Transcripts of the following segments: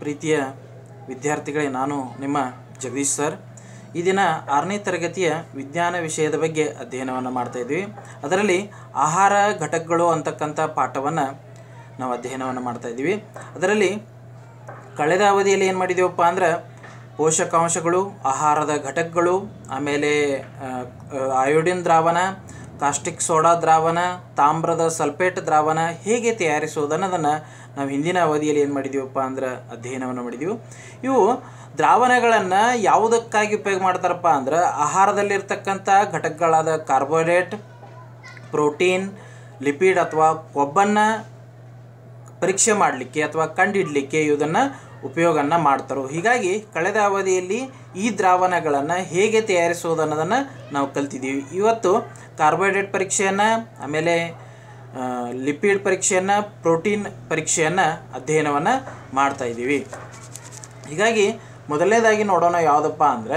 ಪ್ರೀತಿಯ ವಿದ್ಯಾರ್ಥಿಗಳೇ ನಾನು ನಿಮ್ಮ ಜಗದೀಶ್ ಸರ್ ಈ ದಿನ ಆರನೇ ತರಗತಿಯ ವಿಜ್ಞಾನ ವಿಷಯದ ಬಗ್ಗೆ ಅಧ್ಯಯನವನ್ನು ಮಾಡ್ತಾ ಇದ್ವಿ ಅದರಲ್ಲಿ ಆಹಾರ ಘಟಕಗಳು ಅಂತಕ್ಕಂಥ ಪಾಠವನ್ನು ನಾವು ಅಧ್ಯಯನವನ್ನು ಮಾಡ್ತಾ ಇದ್ವಿ ಅದರಲ್ಲಿ ಕಳೆದ ಅವಧಿಯಲ್ಲಿ ಏನು ಮಾಡಿದ್ದೀವಪ್ಪ ಅಂದ್ರೆ ಪೋಷಕಾಂಶಗಳು ಆಹಾರದ ಘಟಕಗಳು ಆಮೇಲೆ ಆ, ಆ, ಅಯೋಡಿನ್ ದ್ರಾವಣ ಕಾಸ್ಟಿಕ್ ಸೋಡಾ ದ್ರಾವಣ ತಾಮ್ರದ ಸಲ್ಫೇಟ್ ದ್ರಾವಣ ಹೇಗೆ ತಯಾರಿಸುವುದನ್ನೋದನ್ನು ನಾವು ಹಿಂದಿನ ಅವಧಿಯಲ್ಲಿ ಏನು ಮಾಡಿದ್ದೀವಪ್ಪ ಅಂದ್ರೆ ಅಧ್ಯಯನವನ್ನು ಮಾಡಿದ್ದೀವಿ ಇವು ದ್ರಾವಣಗಳನ್ನು ಯಾವುದಕ್ಕಾಗಿ ಉಪಯೋಗ ಮಾಡ್ತಾರಪ್ಪ ಅಂದ್ರೆ ಆಹಾರದಲ್ಲಿರ್ತಕ್ಕಂಥ ಘಟಕಗಳಾದ ಕಾರ್ಬೋಹೈಡ್ರೇಟ್ ಪ್ರೋಟೀನ್ ಲಿಪಿಡ್ ಅಥವಾ ಕೊಬ್ಬನ್ನು ಪರೀಕ್ಷೆ ಮಾಡಲಿಕ್ಕೆ ಅಥವಾ ಕಂಡಿಡಲಿಕ್ಕೆ ಇದನ್ನು ಉಪಯೋಗವನ್ನು ಮಾಡ್ತಾರೆ ಹೀಗಾಗಿ ಕಳೆದ ಅವಧಿಯಲ್ಲಿ ಈ ದ್ರಾವಣಗಳನ್ನು ಹೇಗೆ ತಯಾರಿಸುವುದು ಅನ್ನೋದನ್ನು ನಾವು ಕಲ್ತಿದ್ದೀವಿ ಇವತ್ತು ಕಾರ್ಬೋಹೈಡ್ರೇಟ್ ಪರೀಕ್ಷೆಯನ್ನು ಆಮೇಲೆ ಆ, ಲಿಪಿಡ್ ಪರೀಕ್ಷೆಯನ್ನು ಪ್ರೋಟೀನ್ ಪರೀಕ್ಷೆಯನ್ನು ಅಧ್ಯಯನವನ್ನು ಮಾಡ್ತಾ ಇದ್ದೀವಿ ಹೀಗಾಗಿ ಮೊದಲನೇದಾಗಿ ನೋಡೋಣ ಯಾವುದಪ್ಪ ಅಂದರೆ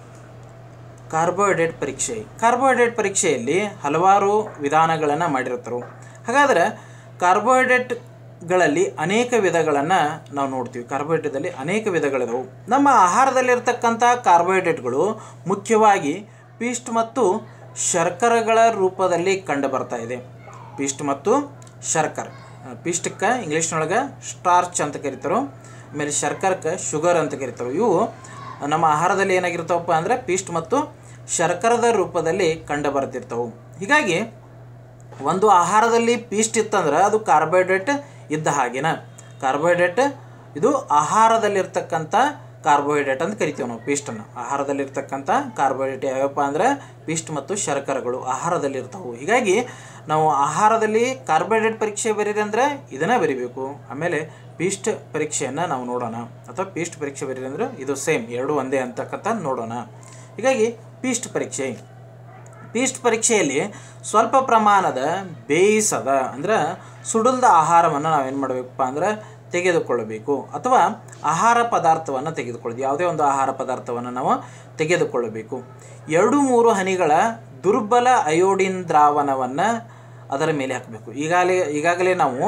ಕಾರ್ಬೋಹೈಡ್ರೇಟ್ ಪರೀಕ್ಷೆ ಕಾರ್ಬೋಹೈಡ್ರೇಟ್ ಪರೀಕ್ಷೆಯಲ್ಲಿ ಹಲವಾರು ವಿಧಾನಗಳನ್ನು ಮಾಡಿರ್ತಾರೆ ಹಾಗಾದ್ರೆ ಕಾರ್ಬೋಹೈಡ್ರೇಟ್ಗಳಲ್ಲಿ ಅನೇಕ ವಿಧಗಳನ್ನು ನಾವು ನೋಡ್ತೀವಿ ಕಾರ್ಬೋಹೈಡ್ರೇಟಲ್ಲಿ ಅನೇಕ ವಿಧಗಳಿದಾವೆ ನಮ್ಮ ಆಹಾರದಲ್ಲಿರ್ತಕ್ಕಂಥ ಕಾರ್ಬೋಹೈಡ್ರೇಟ್ಗಳು ಮುಖ್ಯವಾಗಿ ಪೀಸ್ಟ್ ಮತ್ತು ಶರ್ಕರಗಳ ರೂಪದಲ್ಲಿ ಕಂಡು ಬರ್ತಾ ಇದೆ ಪೀಸ್ಟ್ ಮತ್ತು ಶರ್ಕರ ಪೀಸ್ಟಕ್ಕೆ ಇಂಗ್ಲೀಷ್ನೊಳಗೆ ಸ್ಟಾರ್ಚ್ ಅಂತ ಕರೀತಾರೆ ಆಮೇಲೆ ಶರ್ಕರಕ್ಕೆ ಶುಗರ್ ಅಂತ ಕರೀತಾರೆ ಇವು ನಮ್ಮ ಆಹಾರದಲ್ಲಿ ಏನಾಗಿರ್ತಾವಪ್ಪ ಅಂದರೆ ಪೀಸ್ಟ್ ಮತ್ತು ಶರ್ಕರದ ರೂಪದಲ್ಲಿ ಕಂಡು ಬರ್ತಿರ್ತವೆ ಹೀಗಾಗಿ ಒಂದು ಆಹಾರದಲ್ಲಿ ಪೀಸ್ಟ್ ಇತ್ತಂದ್ರೆ ಅದು ಕಾರ್ಬೋಹೈಡ್ರೇಟ್ ಇದ್ದ ಹಾಗೇನ ಕಾರ್ಬೋಹೈಡ್ರೇಟ್ ಇದು ಆಹಾರದಲ್ಲಿರ್ತಕ್ಕಂಥ ಕಾರ್ಬೋಹೈಡ್ರೇಟ್ ಅಂತ ಕರಿತೀವಿ ನಾವು ಪೀಸ್ಟನ್ನು ಆಹಾರದಲ್ಲಿರ್ತಕ್ಕಂಥ ಕಾರ್ಬೋಹೈಡ್ರೇಟ್ ಯಾವ್ಯಾವಪ್ಪ ಅಂದ್ರೆ ಪೀಸ್ಟ್ ಮತ್ತು ಶರ್ಕರಗಳು ಆಹಾರದಲ್ಲಿರ್ತಾವೆ ಹೀಗಾಗಿ ನಾವು ಆಹಾರದಲ್ಲಿ ಕಾರ್ಬೋಹೈಡ್ರೇಟ್ ಪರೀಕ್ಷೆ ಬರೀರಿ ಅಂದರೆ ಇದನ್ನು ಬರಿಬೇಕು ಆಮೇಲೆ ಪೀಸ್ಟ್ ಪರೀಕ್ಷೆಯನ್ನು ನಾವು ನೋಡೋಣ ಅಥವಾ ಪೀಸ್ಟ್ ಪರೀಕ್ಷೆ ಬರೀರಿ ಅಂದ್ರೆ ಇದು ಸೇಮ್ ಎರಡು ಒಂದೇ ಅಂತಕ್ಕಂಥ ನೋಡೋಣ ಹೀಗಾಗಿ ಪೀಸ್ಟ್ ಪರೀಕ್ಷೆ ಪೀಸ್ಟ್ ಪರೀಕ್ಷೆಯಲ್ಲಿ ಸ್ವಲ್ಪ ಪ್ರಮಾಣದ ಬೇಯಿಸದ ಅಂದ್ರೆ ಸುಡಲ್ದ ಆಹಾರವನ್ನು ನಾವೇನು ಮಾಡಬೇಕಪ್ಪ ಅಂದ್ರೆ ತೆಗೆದುಕೊಳ್ಳಬೇಕು ಅಥವಾ ಆಹಾರ ಪದಾರ್ಥವನ್ನು ತೆಗೆದುಕೊಳ್ಳೋದು ಯಾವುದೇ ಒಂದು ಆಹಾರ ಪದಾರ್ಥವನ್ನು ನಾವು ತೆಗೆದುಕೊಳ್ಳಬೇಕು ಎರಡು ಮೂರು ಹನಿಗಳ ದುರ್ಬಲ ಅಯೋಡಿನ್ ದ್ರಾವಣವನ್ನು ಅದರ ಮೇಲೆ ಹಾಕಬೇಕು ಈಗಾಗಲೇ ಈಗಾಗಲೇ ನಾವು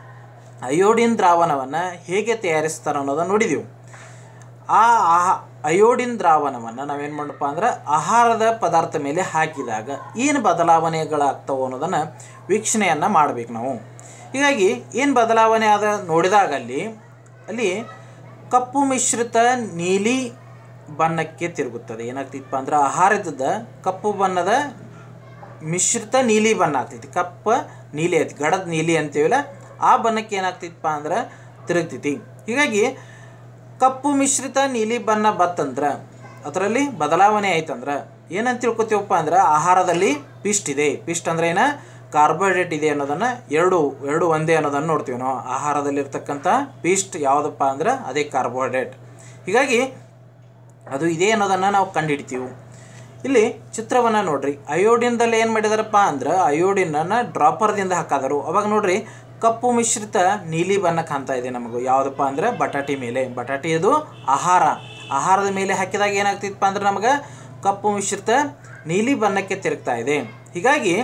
ಅಯೋಡಿನ್ ದ್ರಾವಣವನ್ನು ಹೇಗೆ ತಯಾರಿಸ್ತಾರೆ ಅನ್ನೋದನ್ನು ನೋಡಿದೆವು ಆ ಆಹಾ ಅಯೋಡಿನ್ ದ್ರಾವಣವನ್ನು ನಾವೇನು ಮಾಡಪ್ಪ ಅಂದ್ರೆ ಆಹಾರದ ಪದಾರ್ಥ ಮೇಲೆ ಹಾಕಿದಾಗ ಏನು ಬದಲಾವಣೆಗಳಾಗ್ತವೆ ಅನ್ನೋದನ್ನು ವೀಕ್ಷಣೆಯನ್ನು ಮಾಡಬೇಕು ನಾವು ಹೀಗಾಗಿ ಏನು ಬದಲಾವಣೆ ಆದ ನೋಡಿದಾಗ ಅಲ್ಲಿ ಅಲ್ಲಿ ಕಪ್ಪು ಮಿಶ್ರಿತ ನೀಲಿ ಬಣ್ಣಕ್ಕೆ ತಿರುಗುತ್ತದೆ ಏನಾಗ್ತಿತ್ತಪ್ಪ ಅಂದ್ರೆ ಆಹಾರದಿಂದ ಕಪ್ಪು ಬಣ್ಣದ ಮಿಶ್ರಿತ ನೀಲಿ ಬಣ್ಣ ಆಗ್ತೈತಿ ಕಪ್ಪ ನೀಲಿ ಐತಿ ಗಡದ ನೀಲಿ ಅಂತೀವಲ್ಲ ಆ ಬಣ್ಣಕ್ಕೆ ಏನಾಗ್ತಿತ್ತಪ್ಪ ಅಂದ್ರೆ ತಿರುಗ್ತೈತಿ ಹೀಗಾಗಿ ಕಪ್ಪು ಮಿಶ್ರಿತ ನೀಲಿ ಬಣ್ಣ ಬತ್ತಂದ್ರೆ ಅದರಲ್ಲಿ ಬದಲಾವಣೆ ಆಯ್ತಂದ್ರೆ ಏನಂತ ತಿಳ್ಕೊತೀವಪ್ಪ ಅಂದ್ರೆ ಆಹಾರದಲ್ಲಿ ಪಿಸ್ಟ್ ಇದೆ ಪಿಸ್ಟ್ ಅಂದ್ರೆ ಏನ ಕಾರ್ಬೋಹೈಡ್ರೇಟ್ ಇದೆ ಅನ್ನೋದನ್ನು ಎರಡು ಎರಡು ಒಂದೇ ಅನ್ನೋದನ್ನು ನೋಡ್ತೀವಿ ನಾವು ಆಹಾರದಲ್ಲಿರ್ತಕ್ಕಂಥ ಪಿಸ್ಟ್ ಯಾವುದಪ್ಪ ಅಂದ್ರೆ ಅದೇ ಕಾರ್ಬೋಹೈಡ್ರೇಟ್ ಹೀಗಾಗಿ ಅದು ಇದೆ ಅನ್ನೋದನ್ನು ನಾವು ಕಂಡುಹಿಡಿತೀವಿ ಇಲ್ಲಿ ಚಿತ್ರವನ್ನು ನೋಡ್ರಿ ಅಯೋಡಿನ್ದಲ್ಲಿ ಏನು ಮಾಡಿದಾರಪ್ಪ ಅಂದ್ರೆ ಅಯೋಡಿನನ್ನು ಡ್ರಾಪರ್ದಿಂದ ಹಾಕಾದರು ಅವಾಗ ನೋಡ್ರಿ ಕಪ್ಪು ಮಿಶ್ರಿತ ನೀಲಿ ಬಣ್ಣ ಕಾಣ್ತಾ ಇದೆ ನಮಗೂ ಯಾವುದಪ್ಪ ಅಂದ್ರೆ ಬಟಾಟಿ ಮೇಲೆ ಬಟಾಟಿ ಅದು ಆಹಾರ ಆಹಾರದ ಮೇಲೆ ಹಾಕಿದಾಗ ಏನಾಗ್ತಿತ್ತಪ್ಪ ಅಂದ್ರೆ ನಮಗೆ ಕಪ್ಪು ಮಿಶ್ರಿತ ನೀಲಿ ಬಣ್ಣಕ್ಕೆ ತಿರುಗ್ತಾ ಇದೆ ಹೀಗಾಗಿ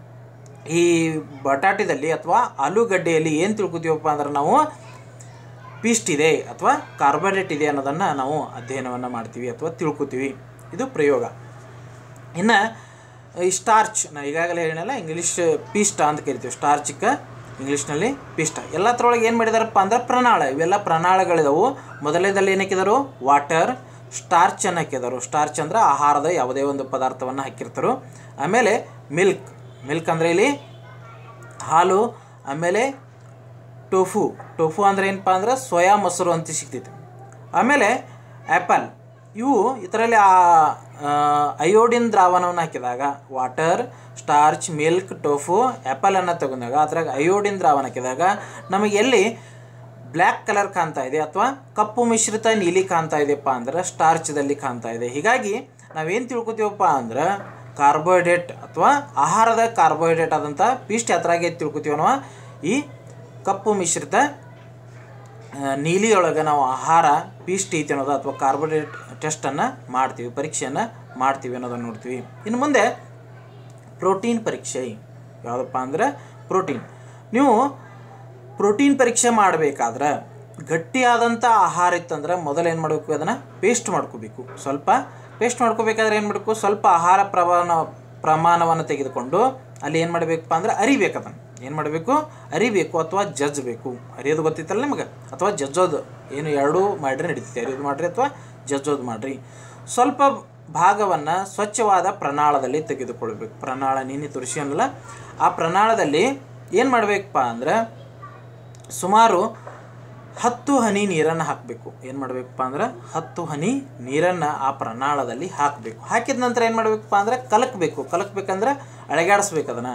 ಈ ಬಟಾಟಿದಲ್ಲಿ ಅಥವಾ ಆಲೂಗಡ್ಡೆಯಲ್ಲಿ ಏನು ತಿಳ್ಕೊತೀವಪ್ಪ ಅಂದ್ರೆ ನಾವು ಪೀಸ್ಟ್ ಇದೆ ಅಥವಾ ಕಾರ್ಬೋಹೈಡ್ರೇಟ್ ಇದೆ ಅನ್ನೋದನ್ನು ನಾವು ಅಧ್ಯಯನವನ್ನು ಮಾಡ್ತೀವಿ ಅಥವಾ ತಿಳ್ಕೊತೀವಿ ಇದು ಪ್ರಯೋಗ ಇನ್ನು ಈ ಸ್ಟಾರ್ಚ್ ನಾ ಈಗಾಗಲೇ ಹೇಳಿನಲ್ಲ ಇಂಗ್ಲೀಷ್ ಪೀಷ್ಟ ಅಂತ ಕರಿತೀವಿ ಸ್ಟಾರ್ಚಿಗೆ ಇಂಗ್ಲೀಷ್ನಲ್ಲಿ ಪಿಷ್ಟ ಎಲ್ಲತ್ರೊಳಗೆ ಏನು ಮಾಡಿದಾರಪ್ಪ ಅಂದ್ರೆ ಪ್ರಣಾಳ ಇವೆಲ್ಲ ಪ್ರಣಾಳಗಳಿದಾವು ಮೊದಲನೇದಲ್ಲಿ ಏನು ಹಾಕಿದರು ವಾಟರ್ ಸ್ಟಾರ್ಚನ್ನು ಹಾಕಿದರು ಸ್ಟಾರ್ಚ್ ಅಂದ್ರೆ ಆಹಾರದ ಯಾವುದೇ ಒಂದು ಪದಾರ್ಥವನ್ನು ಹಾಕಿರ್ತಾರೆ ಆಮೇಲೆ ಮಿಲ್ಕ್ ಮಿಲ್ಕ್ ಅಂದರೆ ಇಲ್ಲಿ ಹಾಲು ಆಮೇಲೆ ಟೋಫು ಟೋಫು ಅಂದ್ರೆ ಏನಪ್ಪ ಅಂದ್ರೆ ಸೋಯಾ ಮೊಸರು ಅಂತ ಸಿಗ್ತೈತೆ ಆಮೇಲೆ ಆ್ಯಪಲ್ ಇವು ಇದರಲ್ಲಿ ಆ ಆ, ಅಯೋಡಿನ್ ದ್ರಾವಣವನ್ನು ಹಾಕಿದಾಗ ವಾಟರ್ ಸ್ಟಾರ್ಚ್ ಮಿಲ್ಕ್ ಟೋಫು ಆ್ಯಪಲನ್ನು ತಗೊಂಡಾಗ ಅದ್ರಾಗ ಅಯೋಡಿನ್ ದ್ರಾವಣ ಹಾಕಿದಾಗ ನಮಗೆ ಎಲ್ಲಿ ಬ್ಲ್ಯಾಕ್ ಕಲರ್ ಕಾಣ್ತಾ ಇದೆ ಅಥವಾ ಕಪ್ಪು ಮಿಶ್ರಿತ ನೀಲಿ ಕಾಣ್ತಾ ಇದೆಯಪ್ಪ ಅಂದ್ರೆ ಸ್ಟಾರ್ಚ್ದಲ್ಲಿ ಕಾಣ್ತಾ ಇದೆ ಹೀಗಾಗಿ ನಾವೇನು ತಿಳ್ಕೊತೀವಪ್ಪ ಅಂದ್ರೆ ಕಾರ್ಬೋಹೈಡ್ರೇಟ್ ಅಥವಾ ಆಹಾರದ ಕಾರ್ಬೋಹೈಡ್ರೇಟ್ ಆದಂಥ ಪೀಸ್ಟ್ ಯಾತ್ರಾಗೆ ತಿಳ್ಕೊತೀವಿ ನಾವು ಈ ಕಪ್ಪು ಮಿಶ್ರಿತ ಆ, ನೀಲಿಯೊಳಗೆ ನಾವು ಆಹಾರ ಪೀಸ್ಟ್ ಐತಿ ಅನ್ನೋದು ಅಥವಾ ಕಾರ್ಬೋಹೈಡ್ರೇಟ್ ಟೆಸ್ಟನ್ನು ಮಾಡ್ತೀವಿ ಪರೀಕ್ಷೆಯನ್ನು ಮಾಡ್ತೀವಿ ಅನ್ನೋದನ್ನು ನೋಡ್ತೀವಿ ಇನ್ನು ಮುಂದೆ ಪ್ರೋಟೀನ್ ಪರೀಕ್ಷೆ ಯಾವುದಪ್ಪ ಅಂದ್ರೆ ಪ್ರೋಟೀನ್ ನೀವು ಪ್ರೋಟೀನ್ ಪರೀಕ್ಷೆ ಮಾಡಬೇಕಾದ್ರೆ ಗಟ್ಟಿಯಾದಂಥ ಆಹಾರ ಇತ್ತಂದ್ರೆ ಮೊದಲು ಏನು ಮಾಡಬೇಕು ಅದನ್ನು ಪೇಸ್ಟ್ ಮಾಡ್ಕೋಬೇಕು ಸ್ವಲ್ಪ ಪೇಸ್ಟ್ ಮಾಡ್ಕೋಬೇಕಾದ್ರೆ ಏನು ಮಾಡಬೇಕು ಸ್ವಲ್ಪ ಆಹಾರ ಪ್ರಮಾಣ ಪ್ರಮಾಣವನ್ನು ತೆಗೆದುಕೊಂಡು ಅಲ್ಲಿ ಏನು ಮಾಡಬೇಕಪ್ಪ ಅಂದ್ರೆ ಅರಿಬೇಕು ಅದನ್ನು ಏನು ಮಾಡಬೇಕು ಅರಿಬೇಕು ಅಥವಾ ಜಜ್ಬೇಕು ಅರಿಯೋದು ಗೊತ್ತಿತ್ತಲ್ಲ ನಿಮಗೆ ಅಥವಾ ಜಜ್ಜೋದು ಏನು ಎರಡೂ ಮಾಡಿರಿ ನಡೀತೈತೆ ಅರಿಯೋದು ಮಾಡಿರಿ ಅಥವಾ ಜಜ್ಜೋದು ಮಾಡಿರಿ ಸ್ವಲ್ಪ ಭಾಗವನ್ನು ಸ್ವಚ್ಛವಾದ ಪ್ರಣಾಳದಲ್ಲಿ ತೆಗೆದುಕೊಳ್ಬೇಕು ಪ್ರಣಾಳ ನೀನಿ ತುಳಸಿಯನ್ನಲ್ಲ ಆ ಪ್ರಣಾಳದಲ್ಲಿ ಏನು ಮಾಡಬೇಕಪ್ಪ ಅಂದ್ರೆ ಸುಮಾರು ಹತ್ತು ಹನಿ ನೀರನ್ನು ಹಾಕಬೇಕು ಏನು ಮಾಡಬೇಕಪ್ಪ ಅಂದ್ರೆ ಹತ್ತು ಹನಿ ನೀರನ್ನು ಆ ಪ್ರಣಾಳದಲ್ಲಿ ಹಾಕಬೇಕು ಹಾಕಿದ ನಂತರ ಏನು ಮಾಡಬೇಕಪ್ಪ ಅಂದ್ರೆ ಕಲಕಬೇಕು ಕಲಕಬೇಕಂದ್ರೆ ಅಳಗಾಡಿಸ್ಬೇಕು ಅದನ್ನು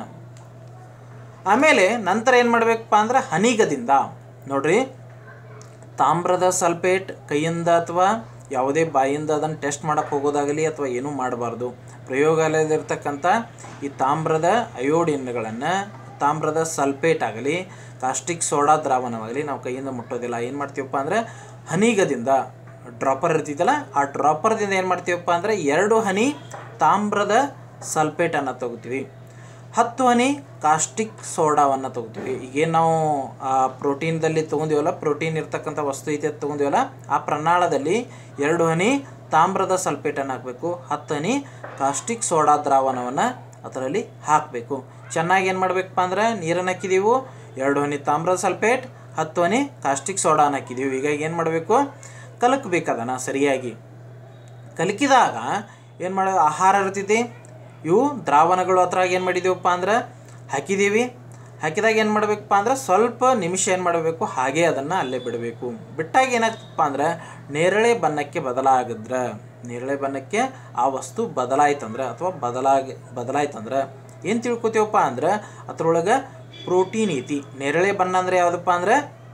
ಆಮೇಲೆ ನಂತರ ಏನು ಮಾಡಬೇಕಪ್ಪ ಅಂದ್ರೆ ಹನಿಗದಿಂದ ನೋಡ್ರಿ ತಾಮ್ರದ ಸಲ್ಫೇಟ್ ಕೈಯಿಂದ ಅಥವಾ ಯಾವುದೇ ಬಾಯಿಂದ ಅದನ್ನು ಟೆಸ್ಟ್ ಮಾಡೋಕ್ಕೆ ಹೋಗೋದಾಗಲಿ ಅಥವಾ ಏನೂ ಮಾಡಬಾರ್ದು ಪ್ರಯೋಗಾಲಯದಲ್ಲಿರ್ತಕ್ಕಂಥ ಈ ತಾಮ್ರದ ಅಯೋಡಿನ್ಗಳನ್ನು ತಾಮ್ರದ ಸಲ್ಫೇಟ್ ಆಗಲಿ ಕಾಸ್ಟಿಕ್ ಸೋಡಾ ದ್ರಾವಣವಾಗಲಿ ನಾವು ಕೈಯಿಂದ ಮುಟ್ಟೋದಿಲ್ಲ ಏನು ಮಾಡ್ತೀವಪ್ಪ ಅಂದರೆ ಹನಿಗದಿಂದ ಡ್ರಾಪರ್ ಇರ್ತೈತಲ್ಲ ಆ ಡ್ರಾಪರ್ದಿಂದ ಏನು ಮಾಡ್ತೀವಪ್ಪ ಅಂದರೆ ಎರಡು ಹನಿ ತಾಮ್ರದ ಸಲ್ಫೇಟನ್ನು ತಗೋತೀವಿ ಹತ್ತು ಹನಿ ಕಾಸ್ಟಿಕ್ ಸೋಡಾವನ್ನು ತಗೋತೀವಿ ಈಗೇನು ನಾವು ಆ ಪ್ರೋಟೀನ್ದಲ್ಲಿ ತೊಗೊಂಡಿವಲ್ಲ ಪ್ರೋಟೀನ್ ಇರ್ತಕ್ಕಂಥ ವಸ್ತು ಐತೆ ಅದು ತೊಗೊಂಡಿವಲ್ಲ ಆ ಪ್ರಣಾಳದಲ್ಲಿ ಎರಡು ಹನಿ ತಾಮ್ರದ ಸಲ್ಫೇಟನ್ನು ಹಾಕಬೇಕು ಹತ್ತು ಹನಿ ಕಾಸ್ಟಿಕ್ ಸೋಡಾ ದ್ರಾವಣವನ್ನು ಅದರಲ್ಲಿ ಹಾಕಬೇಕು ಚೆನ್ನಾಗಿ ಏನು ಮಾಡಬೇಕಪ್ಪ ಅಂದ್ರೆ ನೀರನ್ನು ಹಾಕಿದೀವು ಎರಡು ಹನಿ ತಾಮ್ರದ ಸಲ್ಫೇಟ್ ಹತ್ತು ಹನಿ ಕಾಸ್ಟಿಕ್ ಸೋಡಾನ ಹಾಕಿದೀವಿ ಈಗ ಏನು ಮಾಡಬೇಕು ಕಲಕಬೇಕು ಅದನ್ನು ಸರಿಯಾಗಿ ಕಲಕಿದಾಗ ಏನು ಮಾಡೋ ಆಹಾರ ಇರ್ತೈತಿ ಇವು ದ್ರಾವಣಗಳು ಹತ್ರ ಏನು ಮಾಡಿದೀವಪ್ಪ ಅಂದ್ರೆ ಹಾಕಿದ್ದೀವಿ ಹಾಕಿದಾಗ ಏನು ಮಾಡಬೇಕಪ್ಪ ಅಂದ್ರೆ ಸ್ವಲ್ಪ ನಿಮಿಷ ಏನು ಮಾಡಬೇಕು ಹಾಗೆ ಅದನ್ನು ಅಲ್ಲೇ ಬಿಡಬೇಕು ಬಿಟ್ಟಾಗ ಏನಾಗ್ತಪ್ಪ ಅಂದ್ರೆ ನೇರಳೆ ಬಣ್ಣಕ್ಕೆ ಬದಲಾಗಿದ್ರೆ ನೇರಳೆ ಬಣ್ಣಕ್ಕೆ ಆ ವಸ್ತು ಬದಲಾಯ್ತಂದ್ರೆ ಅಥವಾ ಬದಲಾಗಿ ಬದಲಾಯ್ತಂದ್ರೆ ಏನು ತಿಳ್ಕೊತೀವಪ್ಪ ಅಂದ್ರೆ ಅದ್ರೊಳಗೆ ಪ್ರೋಟೀನ್ ಐತಿ ನೇರಳೆ ಬಣ್ಣ ಅಂದರೆ ಯಾವುದಪ್ಪ ಅಂದ್ರೆ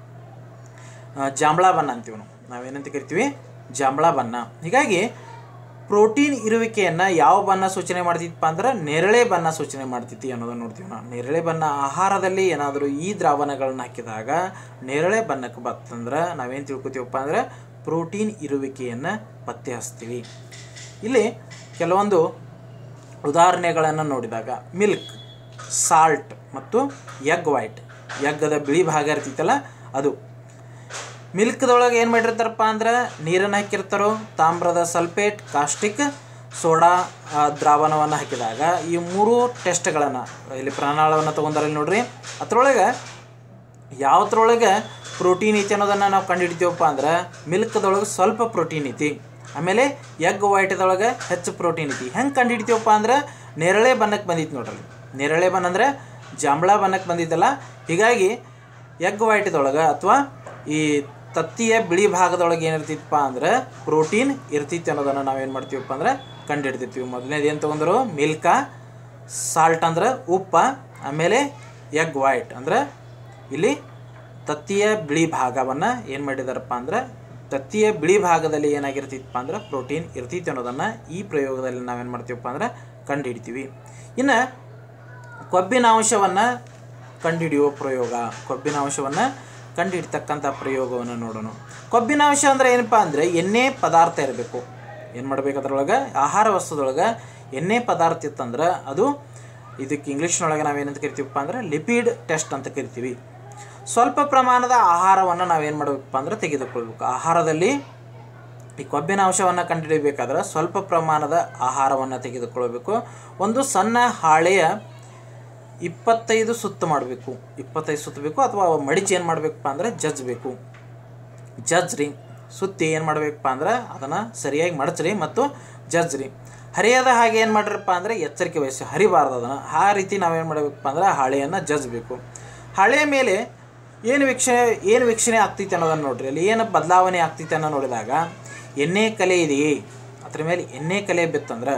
ಆ, ಜಾಂಬಳ ಬಣ್ಣ ಅಂತೀವಿ ನಾವು ನಾವೇನಂತ ಕರಿತೀವಿ ಜಾಂಬಳ ಬಣ್ಣ ಹೀಗಾಗಿ ಪ್ರೋಟೀನ್ ಇರುವಿಕೆಯನ್ನು ಯಾವ ಬಣ್ಣ ಸೂಚನೆ ಮಾಡ್ತಿತ್ತಪ್ಪ ಅಂದ್ರೆ ನೇರಳೆ ಬಣ್ಣ ಸೂಚನೆ ಮಾಡ್ತೈತಿ ಅನ್ನೋದನ್ನು ನೋಡ್ತೀವಿ ನಾವು ನೇರಳೆ ಬಣ್ಣ ಆಹಾರದಲ್ಲಿ ಏನಾದರೂ ಈ ದ್ರಾವಣಗಳನ್ನ ಹಾಕಿದಾಗ ನೇರಳೆ ಬಣ್ಣಕ್ಕೆ ಬತ್ತಂದ್ರೆ ನಾವೇನು ತಿಳ್ಕೊತೀವಪ್ಪ ಅಂದ್ರೆ ಪ್ರೋಟೀನ್ ಇರುವಿಕೆಯನ್ನು ಪತ್ತೆ ಹಚ್ತೀವಿ ಇಲ್ಲಿ ಕೆಲವೊಂದು ಉದಾಹರಣೆಗಳನ್ನು ನೋಡಿದಾಗ ಮಿಲ್ಕ್ ಸಾಲ್ಟ್ ಮತ್ತು ಎಗ್ ವೈಟ್ ಎಗ್ಗದ ಬಿಳಿ ಭಾಗ ಇರ್ತೈತಲ್ಲ ಅದು ಮಿಲ್ಕ್ದೊಳಗೆ ಏನು ಮಾಡಿರ್ತಾರಪ್ಪ ಅಂದ್ರೆ ನೀರನ್ನು ಹಾಕಿರ್ತಾರೋ ತಾಮ್ರದ ಸಲ್ಫೇಟ್ ಕಾಸ್ಟಿಕ್ ಸೋಡಾ ಆ, ದ್ರಾವಣವನ್ನು ಹಾಕಿದಾಗ ಈ ಮೂರು ಟೆಸ್ಟ್ಗಳನ್ನು ಇಲ್ಲಿ ಪ್ರಾಣಾಳವನ್ನು ತೊಗೊಂಡಾರಲ್ಲಿ ನೋಡ್ರಿ ಅದ್ರೊಳಗೆ ಯಾವ್ದ್ರೊಳಗೆ ಪ್ರೋಟೀನ್ ಐತಿ ಅನ್ನೋದನ್ನು ನಾವು ಕಂಡುಹಿಡಿತೀವಪ್ಪ ಅಂದ್ರೆ ಮಿಲ್ಕ್ದೊಳಗೆ ಸ್ವಲ್ಪ ಪ್ರೋಟೀನ್ ಐತಿ ಆಮೇಲೆ ಎಗ್ ವೈಟ್ದೊಳಗೆ ಹೆಚ್ಚು ಪ್ರೋಟೀನ್ ಐತಿ ಹೆಂಗೆ ಕಂಡುಹಿಡಿತೀವಪ್ಪ ಅಂದ್ರೆ ನೇರಳೆ ಬಣ್ಣಕ್ಕೆ ಬಂದಿತ್ತು ನೋಡ್ರಿ ನೇರಳೆ ಬಣ್ಣ ಅಂದರೆ ಜಾಂಬಳ ಬಣ್ಣಕ್ಕೆ ಬಂದಿದ್ದಲ್ಲ ಹೀಗಾಗಿ ಎಗ್ ವೈಟ್ದೊಳಗೆ ಅಥವಾ ಈ ತತ್ತಿಯ ಬಿಳಿ ಭಾಗದೊಳಗೆ ಏನಿರ್ತಿತ್ತಪ್ಪ ಅಂದ್ರೆ ಪ್ರೋಟೀನ್ ಇರ್ತಿತ್ತು ಅನ್ನೋದನ್ನು ನಾವೇನು ಮಾಡ್ತೀವಪ್ಪ ಅಂದ್ರೆ ಕಂಡುಹಿಡ್ತಿರ್ತೀವಿ ಮೊದಲನೇದು ಏನು ತೊಗೊಂಡ್ರು ಮಿಲ್ಕ ಸಾಲ್ಟ್ ಅಂದ್ರೆ ಉಪ್ಪ ಆಮೇಲೆ ಎಗ್ ವೈಟ್ ಅಂದ್ರೆ ಇಲ್ಲಿ ತತ್ತಿಯ ಬಿಳಿ ಭಾಗವನ್ನು ಏನು ಮಾಡಿದಾರಪ್ಪ ಅಂದ್ರೆ ತತ್ತಿಯ ಬಿಳಿ ಭಾಗದಲ್ಲಿ ಏನಾಗಿರ್ತಿತ್ತಪ್ಪ ಅಂದ್ರೆ ಪ್ರೋಟೀನ್ ಇರ್ತಿತ್ತು ಅನ್ನೋದನ್ನು ಈ ಪ್ರಯೋಗದಲ್ಲಿ ನಾವೇನು ಮಾಡ್ತೀವಪ್ಪ ಅಂದ್ರೆ ಕಂಡುಹಿಡಿತೀವಿ ಇನ್ನು ಕೊಬ್ಬಿನ ಅಂಶವನ್ನು ಕಂಡುಹಿಡಿಯುವ ಪ್ರಯೋಗ ಕೊಬ್ಬಿನ ಅಂಶವನ್ನು ಕಂಡುಹಿಡ್ತಕ್ಕಂಥ ಪ್ರಯೋಗವನ್ನು ನೋಡೋಣ ಕೊಬ್ಬಿನ ಅಂಶ ಅಂದರೆ ಏನಪ್ಪ ಅಂದರೆ ಎಣ್ಣೆ ಪದಾರ್ಥ ಇರಬೇಕು ಏನು ಮಾಡ್ಬೇಕು ಅದ್ರೊಳಗೆ ಆಹಾರ ವಸ್ತುದೊಳಗೆ ಎಣ್ಣೆ ಪದಾರ್ಥ ಇತ್ತಂದ್ರೆ ಅದು ಇದಕ್ಕೆ ಇಂಗ್ಲೀಷ್ನೊಳಗೆ ನಾವೇನಂತ ಕರಿತೀವಪ್ಪ ಅಂದ್ರೆ ಲಿಪಿಡ್ ಟೆಸ್ಟ್ ಅಂತ ಕರಿತೀವಿ ಸ್ವಲ್ಪ ಪ್ರಮಾಣದ ಆಹಾರವನ್ನು ನಾವೇನು ಮಾಡಬೇಕಪ್ಪ ಅಂದ್ರೆ ತೆಗೆದುಕೊಳ್ಬೇಕು ಆಹಾರದಲ್ಲಿ ಈ ಕೊಬ್ಬಿನ ಅಂಶವನ್ನು ಕಂಡುಹಿಡಿಯಬೇಕಾದ್ರೆ ಸ್ವಲ್ಪ ಪ್ರಮಾಣದ ಆಹಾರವನ್ನು ತೆಗೆದುಕೊಳ್ಬೇಕು ಒಂದು ಸಣ್ಣ ಹಾಳೆಯ ಇಪ್ಪತ್ತೈದು ಸುತ್ತು ಮಾಡಬೇಕು ಇಪ್ಪತ್ತೈದು ಸುತ್ತಬೇಕು ಅಥವಾ ಮಡಿಚಿ ಏನು ಮಾಡಬೇಕಪ್ಪ ಅಂದರೆ ಜಜ್ಬೇಕು ಜಜ್ರಿ ಸುತ್ತಿ ಏನು ಮಾಡಬೇಕಪ್ಪ ಅಂದ್ರೆ ಅದನ್ನು ಸರಿಯಾಗಿ ಮಡಚ್ರಿ ಮತ್ತು ಜಜ್ರಿ ಹರಿಯದ ಹಾಗೆ ಏನು ಮಾಡ್ರಪ್ಪ ಅಂದರೆ ಎಚ್ಚರಿಕೆ ವಹಿಸಿ ಹರಿಬಾರ್ದು ಅದನ್ನು ಆ ರೀತಿ ನಾವೇನು ಮಾಡಬೇಕಪ್ಪ ಅಂದ್ರೆ ಹಾಳೆಯನ್ನು ಜಜ್ಬೇಕು ಹಾಳೆಯ ಮೇಲೆ ಏನು ವೀಕ್ಷಣೆ ಏನು ವೀಕ್ಷಣೆ ಆಗ್ತೈತೆ ಅನ್ನೋದನ್ನು ನೋಡ್ರಿ ಅಲ್ಲಿ ಏನು ಬದಲಾವಣೆ ಆಗ್ತೈತೆ ಅನ್ನೋ ನೋಡಿದಾಗ ಎಣ್ಣೆ ಕಲೆ ಇದೆಯೇ ಅದ್ರ ಮೇಲೆ ಎಣ್ಣೆ ಕಲೆ ಬಿತ್ತಂದ್ರೆ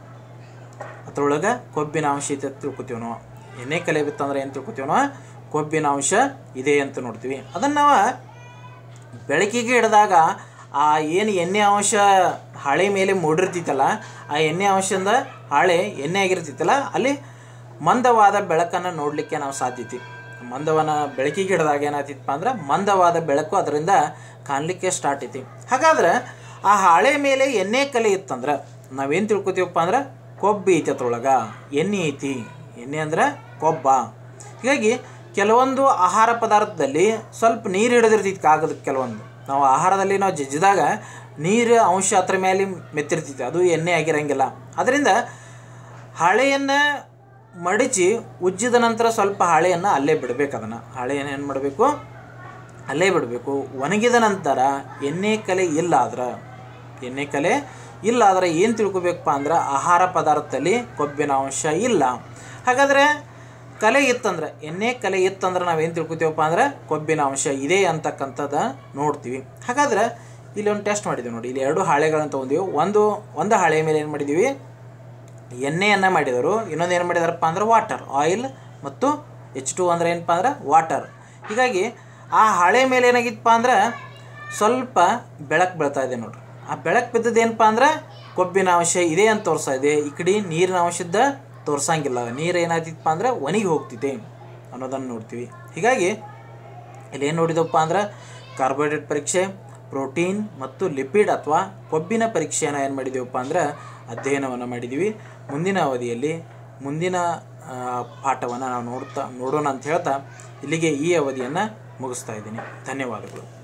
ಅದ್ರೊಳಗೆ ಕೊಬ್ಬಿನ ಅಂಶ ಐತೆ ಅಂತ ತಿಳ್ಕೊತೀವಿ ನಾವು ಎಣ್ಣೆ ಕಲೆ ಬಿತ್ತಂದ್ರೆ ಏನು ತಿಳ್ಕೊತೀವಿ ನಾವು ಕೊಬ್ಬಿನ ಅಂಶ ಇದೆ ಅಂತ ನೋಡ್ತೀವಿ ಅದನ್ನು ನಾವು ಬೆಳಕಿಗೆ ಹಿಡಿದಾಗ ಆ ಏನು ಎಣ್ಣೆ ಅಂಶ ಹಾಳೆ ಮೇಲೆ ಮೂಡಿರ್ತಿತ್ತಲ್ಲ ಆ ಎಣ್ಣೆ ಅಂಶದಿಂದ ಹಾಳೆ ಎಣ್ಣೆ ಆಗಿರ್ತಿತ್ತಲ್ಲ ಅಲ್ಲಿ ಮಂದವಾದ ಬೆಳಕನ್ನು ನೋಡಲಿಕ್ಕೆ ನಾವು ಸಾಧ್ಯತೆ ಮಂದವನ ಬೆಳಕಿಗೆ ಹಿಡಿದಾಗ ಏನಾಗ್ತಿತ್ತಪ್ಪ ಅಂದ್ರೆ ಮಂದವಾದ ಬೆಳಕು ಅದರಿಂದ ಕಾಣಲಿಕ್ಕೆ ಸ್ಟಾರ್ಟ್ ಐತಿ ಹಾಗಾದ್ರೆ ಆ ಹಾಳೆ ಮೇಲೆ ಎಣ್ಣೆ ಕಲೆ ಇತ್ತಂದ್ರೆ ನಾವೇನು ತಿಳ್ಕೊತೀವಪ್ಪ ಅಂದ್ರೆ ಕೊಬ್ಬು ಐತಿ ಅದ್ರೊಳಗೆ ಎಣ್ಣೆ ಐತಿ ಎಣ್ಣೆ ಅಂದ್ರೆ ಕೊಬ್ಬ ಹೀಗಾಗಿ ಕೆಲವೊಂದು ಆಹಾರ ಪದಾರ್ಥದಲ್ಲಿ ಸ್ವಲ್ಪ ನೀರು ಹಿಡಿದಿರ್ತೈತಿ ಕಾಗದಕ್ಕೆ ಕೆಲವೊಂದು ನಾವು ಆಹಾರದಲ್ಲಿ ನಾವು ಜಜ್ಜಿದಾಗ ನೀರು ಅಂಶ ಅದ್ರ ಮೇಲೆ ಮೆತ್ತಿರ್ತೈತಿ ಅದು ಎಣ್ಣೆ ಆಗಿರಂಗಿಲ್ಲ ಅದರಿಂದ ಹಾಳೆಯನ್ನು ಮಡಚಿ ಉಜ್ಜಿದ ನಂತರ ಸ್ವಲ್ಪ ಹಾಳೆಯನ್ನು ಅಲ್ಲೇ ಬಿಡಬೇಕು ಅದನ್ನು ಹಾಳೆಯನ್ನು ಏನು ಮಾಡಬೇಕು ಅಲ್ಲೇ ಬಿಡಬೇಕು ಒಣಗಿದ ನಂತರ ಎಣ್ಣೆ ಕಲೆ ಇಲ್ಲ ಆದ್ರೆ ಎಣ್ಣೆ ಕಲೆ ಇಲ್ಲ ಆದರೆ ಏನು ತಿಳ್ಕೊಬೇಕಪ್ಪ ಅಂದ್ರೆ ಆಹಾರ ಪದಾರ್ಥದಲ್ಲಿ ಕೊಬ್ಬಿನ ಅಂಶ ಇಲ್ಲ ಹಾಗಾದರೆ ಕಲೆ ಇತ್ತಂದ್ರೆ ಎಣ್ಣೆ ಕಲೆ ಇತ್ತಂದ್ರೆ ನಾವೇನು ತಿಳ್ಕೊತೀವಪ್ಪ ಅಂದ್ರೆ ಕೊಬ್ಬಿನ ಅಂಶ ಇದೆ ಅಂತಕ್ಕಂಥದ್ದು ನೋಡ್ತೀವಿ ಹಾಗಾದ್ರೆ ಇಲ್ಲಿ ಒಂದು ಟೆಸ್ಟ್ ಮಾಡಿದ್ದೀವಿ ನೋಡಿ ಇಲ್ಲಿ ಎರಡು ಹಾಳೆಗಳನ್ನು ತೊಗೊಂಡಿವಿ ಒಂದು ಒಂದು ಹಾಳೆ ಮೇಲೆ ಏನು ಮಾಡಿದ್ದೀವಿ ಎಣ್ಣೆಯನ್ನು ಮಾಡಿದರು ಇನ್ನೊಂದು ಏನು ಮಾಡಿದಾರಪ್ಪ ಅಂದ್ರೆ ವಾಟರ್ ಆಯಿಲ್ ಮತ್ತು ಎಚ್ ಟು ಅಂದ್ರೆ ಏನಪ್ಪ ಅಂದ್ರೆ ವಾಟರ್ ಹೀಗಾಗಿ ಆ ಹಾಳೆ ಮೇಲೆ ಏನಾಗಿತ್ತಪ್ಪ ಅಂದ್ರೆ ಸ್ವಲ್ಪ ಬೆಳಕು ಬೀಳ್ತಾ ಇದೆ ನೋಡ್ರಿ ಆ ಬೆಳಕು ಬಿದ್ದದ್ದು ಏನಪ್ಪ ಅಂದ್ರೆ ಕೊಬ್ಬಿನ ಅಂಶ ಇದೆ ಅಂತ ತೋರಿಸ್ತಾ ಇದೆ ಈ ಕಡೆ ನೀರಿನ ಅಂಶದ ತೋರ್ಸಂಗಿಲ್ಲ ನೀರು ಏನಾಗ್ತಿತ್ತಪ್ಪ ಅಂದ್ರೆ ಒಣಗಿ ಹೋಗ್ತಿದೆ ಅನ್ನೋದನ್ನು ನೋಡ್ತೀವಿ ಹೀಗಾಗಿ ಇಲ್ಲಿ ಏನು ನೋಡಿದಪ್ಪ ಅಂದ್ರೆ ಕಾರ್ಬೋಹೈಡ್ರೇಟ್ ಪರೀಕ್ಷೆ ಪ್ರೋಟೀನ್ ಮತ್ತು ಲಿಪಿಡ್ ಅಥವಾ ಕೊಬ್ಬಿನ ಪರೀಕ್ಷೆಯನ್ನು ಏನು ಮಾಡಿದ್ದೀವಪ್ಪ ಅಂದ್ರೆ ಅಧ್ಯಯನವನ್ನು ಮಾಡಿದ್ದೀವಿ ಮುಂದಿನ ಅವಧಿಯಲ್ಲಿ ಮುಂದಿನ ಆ, ಪಾಠವನ್ನು ನಾವು ನೋಡ್ತಾ ನೋಡೋಣ ಅಂತ ಹೇಳ್ತಾ ಇಲ್ಲಿಗೆ ಈ ಅವಧಿಯನ್ನು ಮುಗಿಸ್ತಾ ಇದ್ದೀನಿ ಧನ್ಯವಾದಗಳು